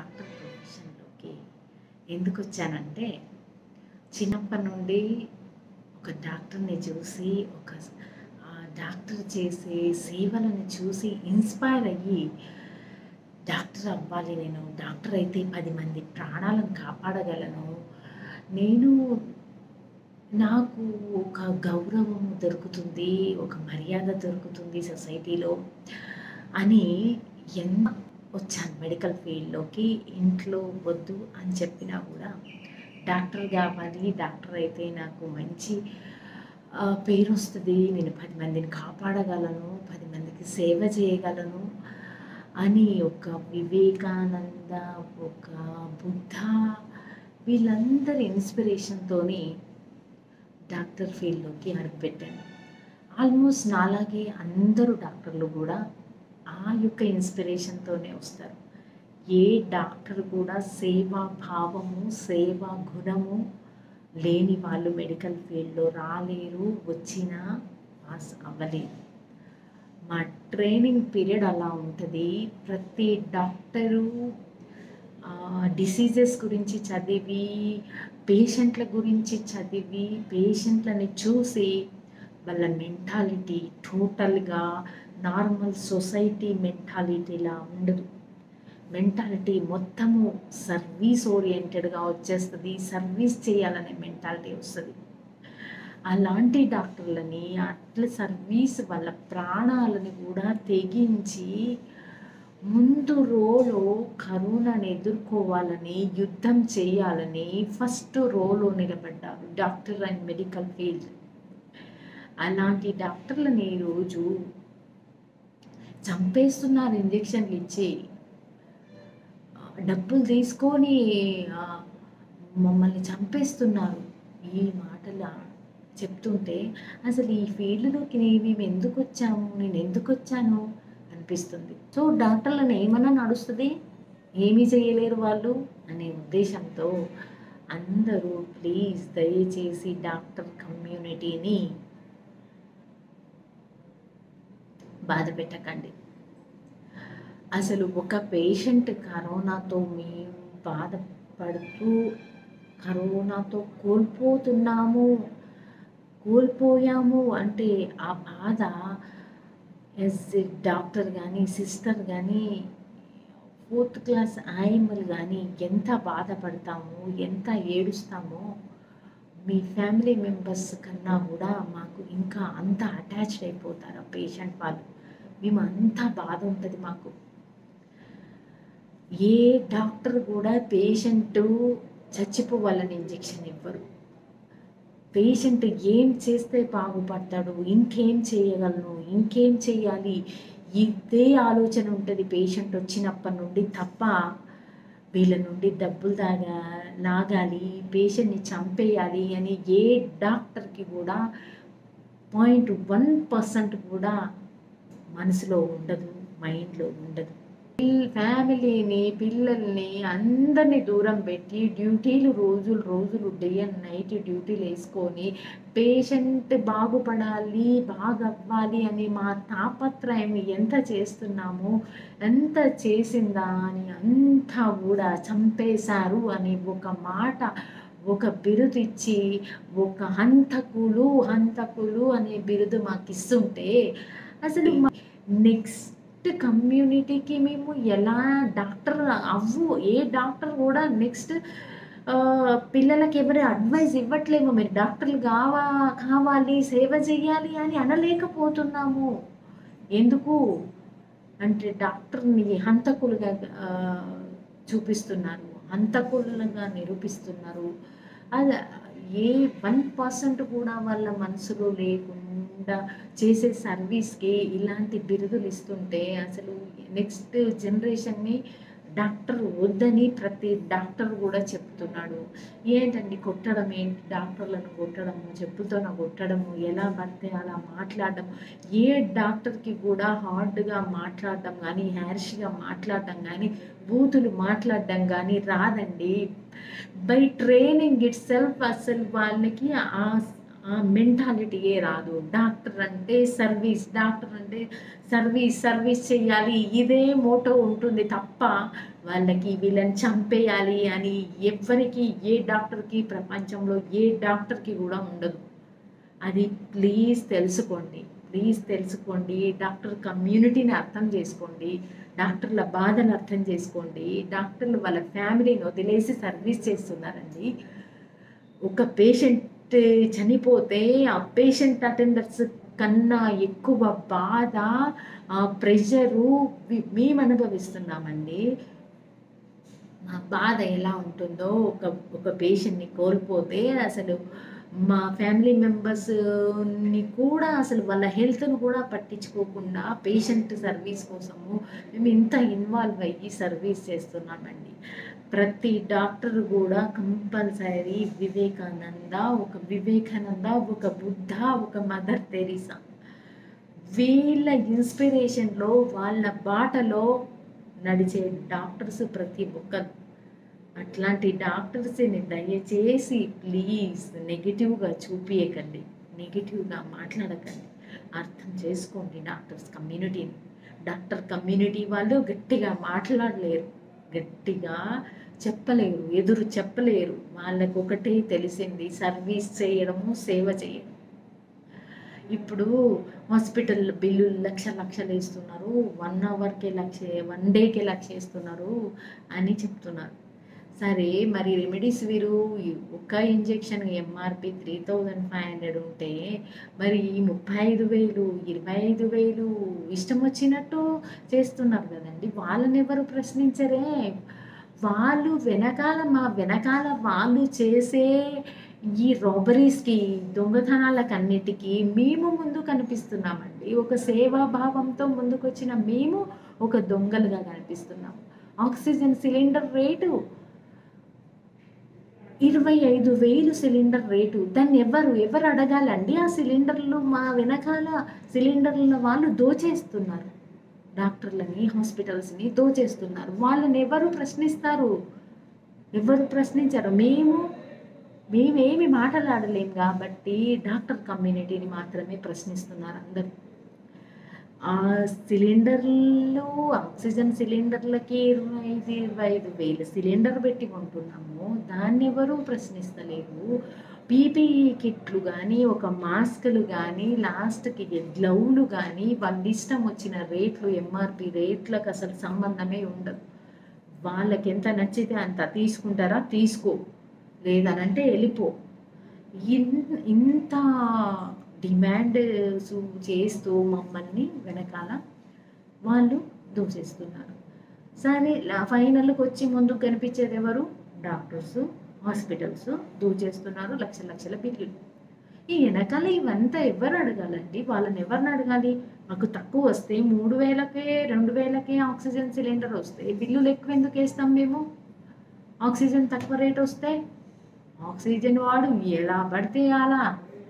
doctor ప్రొఫెషన్లోకి ఎందుకు వచ్చానంటే చిన్నప్పటి నుండి ఒక డాక్టర్ని చూసి ఒక ఆ డాక్టర్ చేసే సేవలను చూసి ఇన్స్పైర్ అయ్యి డాక్టర్ అవ్వాలి నేను డాక్టర్ అయితే పది మంది ప్రాణాలను కాపాడగలను నేను నాకు ఒక గౌరవం దొరుకుతుంది ఒక మర్యాద దొరుకుతుంది సొసైటీలో అని ఎంత వచ్చాను మెడికల్ ఫీల్డ్లోకి ఇంట్లో వద్దు అని చెప్పినా కూడా డాక్టర్ కావాలి డాక్టర్ అయితే నాకు మంచి ఆ, పేరు వస్తుంది నేను పది మందిని కాపాడగలను పది మందికి సేవ చేయగలను అని ఒక వివేకానంద ఒక బుద్ధ వీళ్ళందరి ఇన్స్పిరేషన్తోని డాక్టర్ ఫీల్డ్లోకి అడుగుపెట్టాను ఆల్మోస్ట్ నాలాగే అందరూ డాక్టర్లు కూడా ఆ యొక్క ఇన్స్పిరేషన్తోనే వస్తారు ఏ డాక్టర్ కూడా సేవా భావము సేవా గుణము లేని వాళ్ళు మెడికల్ ఫీల్డ్లో రాలేరు వచ్చినా పాస్ అవ్వలేరు మా ట్రైనింగ్ పీరియడ్ అలా ఉంటుంది ప్రతి డాక్టరు డిసీజెస్ గురించి చదివి పేషెంట్ల గురించి చదివి పేషెంట్లని చూసి వాళ్ళ మెంటాలిటీ టోటల్గా నార్మల్ సొసైటీ మెంటాలిటీలా ఉండదు మెంటాలిటీ మొత్తము సర్వీస్ ఓరియంటెడ్గా వచ్చేస్తుంది సర్వీస్ చేయాలనే మెంటాలిటీ వస్తుంది అలాంటి డాక్టర్లని అట్ల సర్వీస్ వాళ్ళ ప్రాణాలని కూడా తెగించి ముందు రోలో కరోనాని ఎదుర్కోవాలని యుద్ధం చేయాలని ఫస్ట్ రోలో నిలబడ్డారు డాక్టర్ అండ్ మెడికల్ ఫీల్డ్ అలాంటి డాక్టర్లని ఈరోజు చంపేస్తున్నారు ఇంజక్షన్లు ఇచ్చి ఆ, డబ్బులు తీసుకొని ఆ, మమ్మల్ని చంపేస్తున్నారు ఈ మాటల చెప్తుంటే అసలు ఈ ఫీల్డ్లోకి మేము ఎందుకు వచ్చాము నేను ఎందుకు వచ్చాను అనిపిస్తుంది సో డాక్టర్లను ఏమన్నా నడుస్తుంది ఏమీ చేయలేరు వాళ్ళు అనే ఉద్దేశంతో అందరూ ప్లీజ్ దయచేసి డాక్టర్ కమ్యూనిటీని బాధ పెట్టకండి అసలు ఒక పేషెంట్ కరోనాతో మేము బాధపడుతూ కరోనాతో కోల్పోతున్నాము కోల్పోయాము అంటే ఆ బాధ ఎస్ డాక్టర్ కానీ సిస్టర్ కానీ ఫోర్త్ క్లాస్ ఆయమ్మలు కానీ ఎంత బాధపడతాము ఎంత ఏడుస్తామో మీ ఫ్యామిలీ మెంబర్స్ కన్నా కూడా మాకు ఇంకా అంత అటాచ్డ్ అయిపోతారు ఆ పేషెంట్ వాళ్ళు మేము అంత బాధ ఉంటుంది మాకు ఏ డాక్టర్ కూడా పేషెంట్ చచ్చిపోవాలని ఇంజెక్షన్ ఇవ్వరు పేషెంట్ ఏం చేస్తే బాగుపడతాడు ఇంకేం చేయగలను ఇంకేం చేయాలి ఇదే ఆలోచన ఉంటుంది పేషెంట్ వచ్చినప్పటి నుండి తప్ప వీళ్ళ నుండి డబ్బులు దాగా లాగాలి పేషెంట్ని చంపేయాలి అని ఏ డాక్టర్కి కూడా పాయింట్ వన్ పర్సెంట్ కూడా మనసులో ఉండదు మైండ్లో ఉండదు ఫ్యామిలీని పిల్లల్ని అందరినీ దూరం పెట్టి డ్యూటీలు రోజులు రోజులు డే అండ్ నైట్ డ్యూటీలు వేసుకొని పేషెంట్ బాగుపడాలి బాగా అవ్వాలి అని మా తాపత్రయం ఎంత చేస్తున్నామో ఎంత చేసిందా అని అంతా కూడా చంపేశారు అని ఒక మాట ఒక బిరుదు ఇచ్చి ఒక హంతకులు హంతకులు అనే బిరుదు మాకు ఇస్తుంటే అసలు నెక్స్ట్ కమ్యూనిటీకి మేము ఎలా డాక్టర్ అవ్వు ఏ డాక్టర్ కూడా నెక్స్ట్ పిల్లలకి ఎవరి అడ్వైస్ ఇవ్వట్లేము మీరు డాక్టర్లు కావా కావాలి సేవ చేయాలి అని అనలేకపోతున్నాము ఎందుకు అంటే డాక్టర్ని హంతకులుగా ఆ, చూపిస్తున్నారు హంతకులుగా నిరూపిస్తున్నారు అది ఏ వన్ పర్సెంట్ కూడా వాళ్ళ మనసులో లేకుండా చేసే సర్వీస్కి ఇలాంటి బిరుదులు ఇస్తుంటే అసలు నెక్స్ట్ జనరేషన్ని డాక్టర్ వద్దని ప్రతి డాక్టర్ కూడా చెప్తున్నాడు ఏంటండి కొట్టడం ఏంటి డాక్టర్లను కొట్టడము చెప్పులతో కొట్టడము ఎలా పడితే అలా మాట్లాడడం ఏ డాక్టర్కి కూడా హార్డ్గా మాట్లాడడం కానీ హ్యార్ష్గా మాట్లాడడం కానీ బూతులు మాట్లాడడం కానీ రాదండి బై ట్రైనింగ్ ఇట్ సెల్ఫ్ అసలు వాళ్ళకి ఆ మెంటాలిటీయే రాదు డాక్టర్ అంటే సర్వీస్ డాక్టర్ అంటే సర్వీస్ సర్వీస్ చేయాలి ఇదే మోటో ఉంటుంది తప్ప వాళ్ళకి వీళ్ళని చంపేయాలి అని ఎవ్వరికి ఏ డాక్టర్కి ప్రపంచంలో ఏ డాక్టర్కి కూడా ఉండదు అది ప్లీజ్ తెలుసుకోండి ప్లీజ్ తెలుసుకోండి డాక్టర్ కమ్యూనిటీని అర్థం చేసుకోండి డాక్టర్ల బాధను అర్థం చేసుకోండి డాక్టర్లు వాళ్ళ ఫ్యామిలీని వదిలేసి సర్వీస్ చేస్తున్నారండి ఒక పేషెంట్ చనిపోతే ఆ పేషెంట్ అటెండర్స్ కన్నా ఎక్కువ బాధ ఆ ప్రెషరు మేము అనుభవిస్తున్నామండి మా బాధ ఎలా ఉంటుందో ఒక ఒక పేషెంట్ని కోల్పోతే అసలు మా ఫ్యామిలీ మెంబర్స్ని కూడా అసలు వాళ్ళ హెల్త్ను కూడా పట్టించుకోకుండా పేషెంట్ సర్వీస్ కోసము మేము ఇంత ఇన్వాల్వ్ అయ్యి సర్వీస్ చేస్తున్నామండి ప్రతి డాక్టర్ కూడా కంపల్సరీ వివేకానంద ఒక వివేకానంద ఒక బుద్ధ ఒక మదర్ తెరీసా వీళ్ళ ఇన్స్పిరేషన్లో వాళ్ళ బాటలో నడిచే డాక్టర్స్ ప్రతి ఒక్కరు అట్లాంటి డాక్టర్స్ని దయచేసి ప్లీజ్ నెగిటివ్గా చూపియకండి నెగిటివ్గా మాట్లాడకండి అర్థం చేసుకోండి డాక్టర్స్ కమ్యూనిటీని డాక్టర్ కమ్యూనిటీ వాళ్ళు గట్టిగా మాట్లాడలేరు గట్టిగా చెప్పలేరు ఎదురు చెప్పలేరు వాళ్ళకు ఒకటే తెలిసింది సర్వీస్ చేయడము సేవ చేయడం ఇప్పుడు హాస్పిటల్ బిల్లులు లక్ష లక్షలు వేస్తున్నారు వన్ అవర్కే లక్ష వన్ డేకే లక్ష వేస్తున్నారు అని చెప్తున్నారు సరే మరి రెమెడీస్ వీరు ఒక injection MRP three thousand five hundred ఉంటే మరి ఈ ముప్పై ఐదు వేలు ఇరవై ఐదు వేలు ఇష్టం వచ్చినట్టు చేస్తున్నారు కదండి వాళ్ళని ఎవరు ప్రశ్నించరే వాళ్ళు వెనకాల మా వెనకాల వాళ్ళు చేసే ఈ రాబరీస్కి దొంగతనాలకన్నిటికీ మేము ముందు కనిపిస్తున్నామండి ఒక సేవాభావంతో ముందుకొచ్చిన మేము ఒక దొంగలుగా కనిపిస్తున్నాము ఆక్సిజన్ సిలిండర్ రేటు ఇరవై ఐదు వేలు సిలిండర్ రేటు దాన్ని ఎవరు ఎవరు అడగాలండి ఆ సిలిండర్లు మా వెనకాల సిలిండర్ల వాళ్ళు దోచేస్తున్నారు డాక్టర్లని హాస్పిటల్స్ని దోచేస్తున్నారు వాళ్ళని ఎవరు ప్రశ్నిస్తారు ఎవరు ప్రశ్నించారు మేము మేమేమి మాట్లాడలేం కాబట్టి డాక్టర్ కమ్యూనిటీని మాత్రమే ప్రశ్నిస్తున్నారు అందరూ ఆ సిలిండర్లు ఆక్సిజన్ సిలిండర్లకి ఇరవై ఐదు ఇరవై ఐదు వేలు సిలిండర్ పెట్టి కొంటున్నాము దాన్ని ఎవరు ప్రశ్నిస్తలేరు పీపీఈ కిట్లు కానీ ఒక మాస్కులు కానీ లాస్ట్కి గ్లౌలు కానీ వాళ్ళ ఇష్టం వచ్చిన రేట్లు ఎంఆర్పి రేట్లకు అసలు సంబంధమే ఉండదు వాళ్ళకి ఎంత నచ్చితే అంత తీసుకుంటారా తీసుకో లేదనంటే వెళ్ళిపో ఇన్- ఇంత డిమాండ్ చేస్తూ మమ్మల్ని వెనకాల వాళ్ళు దూసేస్తున్నారు సరే లా- ఫైనల్కి వచ్చి ముందుకు కనిపించేది ఎవరు డాక్టర్స్ హాస్పిటల్స్ దూచేస్తున్నారు లక్ష లక్షల బిల్లులు ఈ వెనకాల ఇవంతా ఎవరు అడగాలండి వాళ్ళని ఎవరిని అడగాలి మాకు తక్కువ వస్తే మూడు వేలకే రెండు వేలకే ఆక్సిజన్ సిలిండర్ వస్తే బిల్లులు ఎక్కువ ఎందుకు వేస్తాం మేము ఆక్సిజన్ తక్కువ రేట్ వస్తే ఆక్సిజన్ వాడు ఎలా పడితే అలా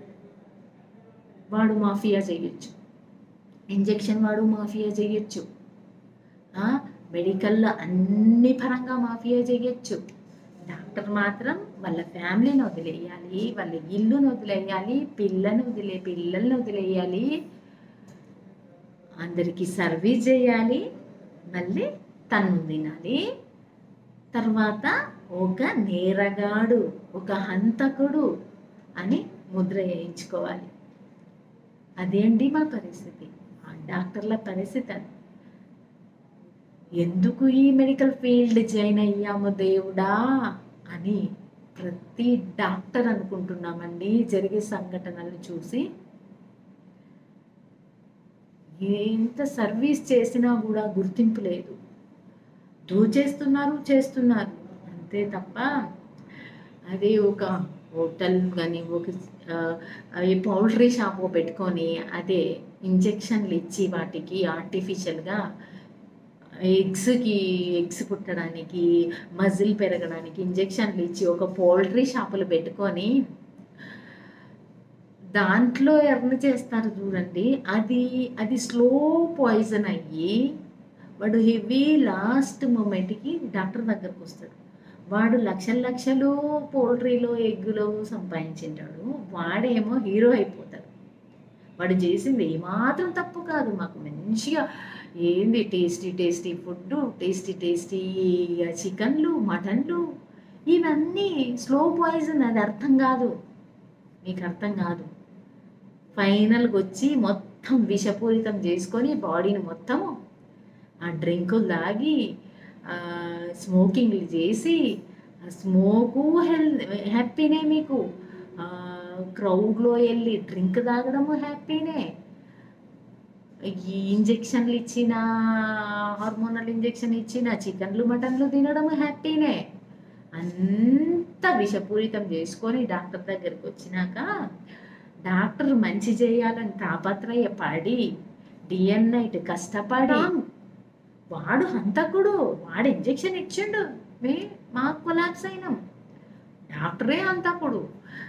వాడు మాఫియా చేయొచ్చు ఇంజెక్షన్ వాడు మాఫియా చేయొచ్చు ఆ, మెడికల్లో అన్ని పరంగా మాఫియా చేయొచ్చు డాక్టర్ మాత్రం వాళ్ళ ఫ్యామిలీని వదిలేయాలి వాళ్ళ ఇల్లుని వదిలేయాలి పిల్లని వదిలే పిల్లల్ని వదిలేయాలి అందరికీ సర్వీస్ చేయాలి మళ్ళీ తను తినాలి తర్వాత ఒక నేరగాడు ఒక హంతకుడు అని ముద్ర వేయించుకోవాలి అదేంటి మా పరిస్థితి ఆ డాక్టర్ల పరిస్థితి అది ఎందుకు ఈ మెడికల్ ఫీల్డ్ జాయిన్ అయ్యాము దేవుడా అని ప్రతి డాక్టర్ అనుకుంటున్నామండి జరిగే సంఘటనలు చూసి ఎంత సర్వీస్ చేసినా కూడా గుర్తింపు లేదు దోచేస్తున్నారు చేస్తున్నారు అంతే తప్ప అదే ఒక హోటల్ కానీ ఒక ఆ, ఈ పౌల్ట్రీ షాప్ పెట్టుకొని అదే ఇంజెక్షన్లు ఇచ్చి వాటికి ఆర్టిఫిషియల్గా ఎగ్స్కి ఎగ్స్ పుట్టడానికి మజిల్ పెరగడానికి ఇంజెక్షన్లు ఇచ్చి ఒక పౌల్ట్రీ షాపులు పెట్టుకొని దాంట్లో ఎర్న్ చేస్తారు చూడండి అది అది స్లో పాయిజన్ అయ్యి వాడు హెవీ లాస్ట్ మూమెంట్కి డాక్టర్ దగ్గరకు వస్తాడు వాడు లక్షల లక్షలు పోల్ట్రీలో ఎగ్గులో సంపాదించింటాడు వాడేమో హీరో అయిపోతాడు వాడు చేసింది ఏమాత్రం తప్పు కాదు మాకు మంచిగా ఏంది tasty tasty food tasty tasty చికెన్లు మటన్లు ఇవన్నీ స్లో పాయిజన్ అది అర్థం కాదు మీకు అర్థం కాదు ఫైనల్కి వచ్చి మొత్తం విషపూరితం చేసుకొని బాడీని మొత్తము ఆ డ్రింకులు తాగి స్మోకింగ్లు చేసి స్మోకు హెల్త్ హ్యాపీనే మీకు క్రౌడ్లో వెళ్ళి డ్రింక్ తాగడము హ్యాపీనే ఈ ఇంజెక్షన్లు ఇచ్చిన హార్మోనల్ ఇంజెక్షన్ ఇచ్చిన చికెన్లు మటన్లు తినడం హ్యాపీనే అంత విషపూరితం చేసుకొని డాక్టర్ దగ్గరికి వచ్చినాక డాక్టర్ మంచి చేయాలని తాపత్రయపడి డిఎన్ఐట్ కష్టపడి వాడు హంతకుడు వాడు ఇంజెక్షన్ ఇచ్చిండు మే మాకు కొలాప్స్ అయినాం డాక్టరే హంతకుడు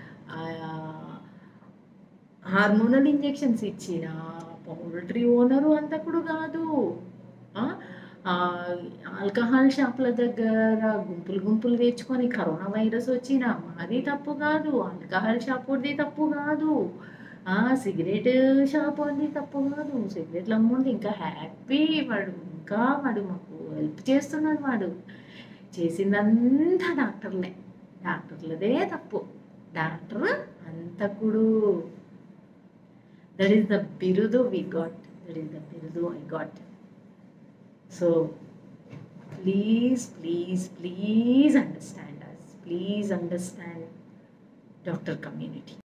హార్మోనల్ ఇంజెక్షన్స్ ఇచ్చిన పౌల్ట్రీ ఓనరు హంతకుడు కాదు ఆ, ఆ, ఆల్కహాల్ షాపుల దగ్గర గుంపులు గుంపులు తెచ్చుకొని కరోనా వైరస్ వచ్చిన మాది తప్పు కాదు ఆల్కహాల్ షాపుది తప్పు కాదు ఆ సిగరెట్ షాప్ అది తప్పు కాదు సిగరెట్లు అమ్ముంది ఇంకా హ్యాపీ వాడు ఇంకా వాడు మాకు హెల్ప్ చేస్తున్నాడు వాడు చేసిందంతా డాక్టర్లే డాక్టర్లదే తప్పు డాక్టర్ అంతకుడు దట్ ఈస్ ద బిరుదు we got that is the బిరుదు I got so please please please understand us please understand doctor community